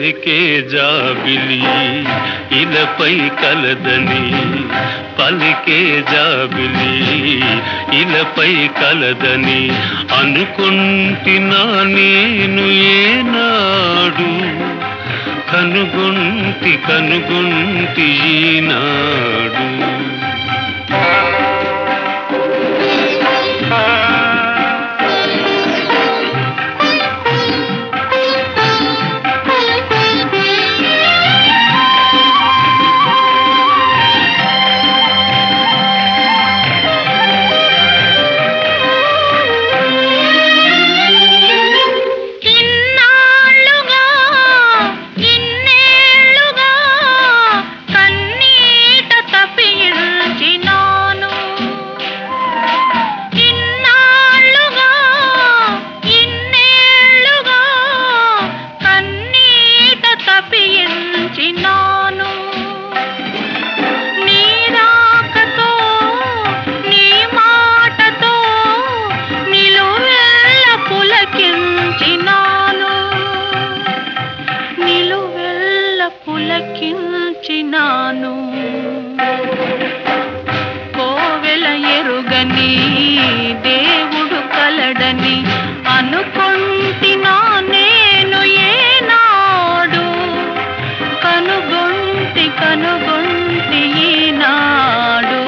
పలికే జాబిలి ఇలపై కలదని పలికే జాబిలి ఇలపై కలదని అనుకుంటున్నా నేను ఏనాడు కనుగొంటి కనుగొంటి ఈనాడు ఇన్నాళ్ళుగా ఇన్నేళ్ళుగా కన్నీట తప్పించినాను ఇన్నాళ్ళుగా ఇన్నేళ్ళుగా కన్నీట తప్పించినాను నీ రాకతో నీ మాటతో నిలువెల్ల పులకించినాను నిలువెల్ల పులకించినాను కోవెల ఎరుగని దేవుడు కలడని అనుకొంటినా నేను ఏనాడు కనుగొంటి కనుగొంటి ఈనాడు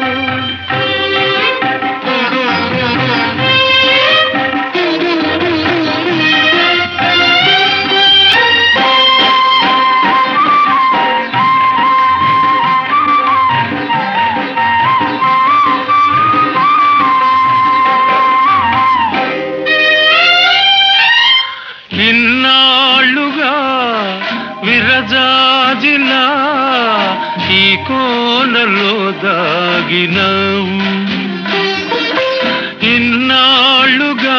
ఇన్నాళ్ళుగా విరజాజిలా ఈ కోనలో దాగినావు ఇన్నాళ్ళుగా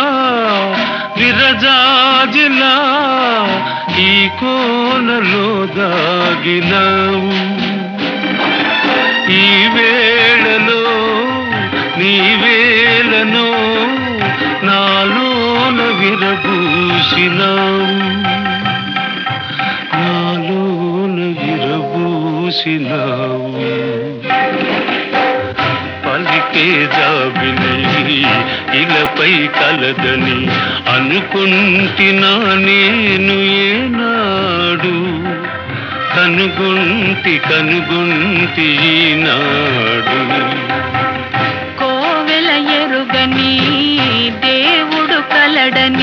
విరజాజిలా ఈ కోనలో దాగినావు ఈ వేళలో నీ వేళను నాలోన విరబూసినావు నాలోన విరబూసినావు పలికే జాబిలి ఇలపై కలదని అనుకుంటున్నా నేను ఏనాడు కనుగొంటి కనుగొంటి ఈనాడు కోవెల ఎరుగని దేవుడు కలడని